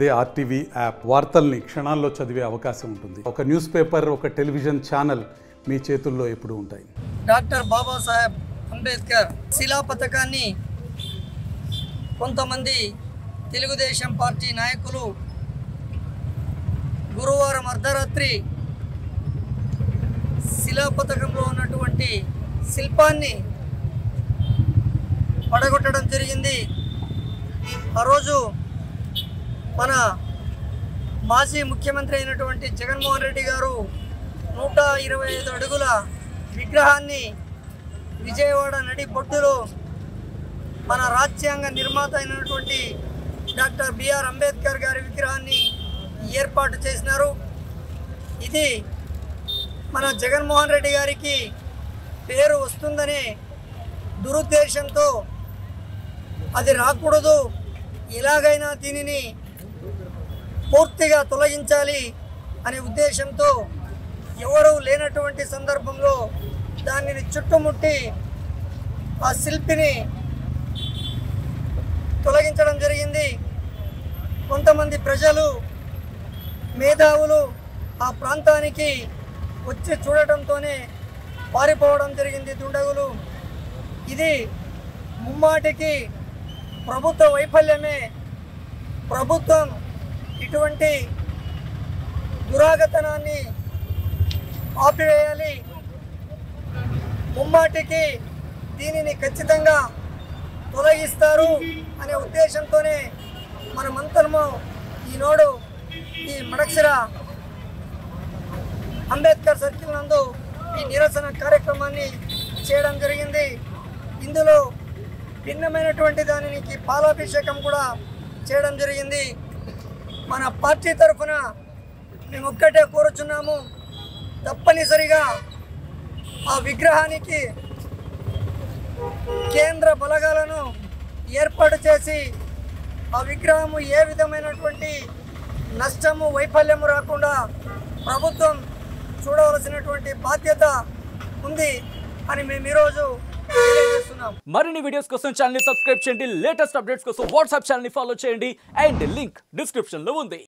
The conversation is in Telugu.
అదే ఆర్టీవీ యాప్ వార్తల్ని క్షణాల్లో చదివే అవకాశం ఉంటుంది ఒక న్యూస్ పేపర్ ఒక టెలివిజన్ ఛానల్ మీ చేతుల్లో ఎప్పుడూ ఉంటాయి డాక్టర్ బాబాసాహెబ్ అంబేద్కర్ శిలా పథకాన్ని కొంతమంది తెలుగుదేశం పార్టీ నాయకులు గురువారం అర్ధరాత్రి శిలా పథకంలో ఉన్నటువంటి శిల్పాన్ని పడగొట్టడం జరిగింది ఆ రోజు మన మాజీ ముఖ్యమంత్రి అయినటువంటి జగన్మోహన్ రెడ్డి గారు నూట ఇరవై ఐదు అడుగుల విగ్రహాన్ని విజయవాడ నడి బొట్టులో మన రాజ్యాంగ నిర్మాత అయినటువంటి డాక్టర్ బిఆర్ అంబేద్కర్ గారి విగ్రహాన్ని ఏర్పాటు చేసినారు ఇది మన జగన్మోహన్ రెడ్డి గారికి పేరు వస్తుందనే దురుద్దేశంతో అది రాకూడదు ఎలాగైనా దీనిని పూర్తిగా తొలగించాలి అనే ఉద్దేశంతో ఎవరు లేనటువంటి సందర్భంలో దానిని చుట్టుముట్టి ఆ శిల్పిని తొలగించడం జరిగింది కొంతమంది ప్రజలు మేధావులు ఆ ప్రాంతానికి వచ్చి చూడటంతోనే పారిపోవడం జరిగింది దుండగులు ఇది ముమ్మాటికి ప్రభుత్వ వైఫల్యమే ప్రభుత్వం ఇటువంటి దురాగతనాన్ని ఆపివేయాలి ముమ్మాటికి దీనిని ఖచ్చితంగా తొలగిస్తారు అనే ఉద్దేశంతోనే మనమంతరము ఈనాడు ఈ మడక్సిర అంబేద్కర్ సర్కిల్ నందు ఈ నిరసన కార్యక్రమాన్ని చేయడం జరిగింది ఇందులో భిన్నమైనటువంటి దానికి పాలాభిషేకం కూడా చేయడం జరిగింది మన పార్టీ తరఫున మేము ఒక్కటే కోరుచున్నాము తప్పనిసరిగా ఆ విగ్రహానికి కేంద్ర బలగాలను ఏర్పాటు చేసి ఆ విగ్రహము ఏ విధమైనటువంటి నష్టము వైఫల్యము రాకుండా ప్రభుత్వం చూడవలసినటువంటి బాధ్యత ఉంది అని మేము ఈరోజు తెలియజేస్తున్నాం మరిన్ని వీడియోస్ కోసం ఛానల్ ని సబ్స్క్రైబ్ చేయండి లేటెస్ట్ అప్డేట్స్ కోసం వాట్సాప్ ఛానల్ ని ఫాలో చేయండి అండ్ లింక్ డిస్క్రిప్షన్ లో ఉంది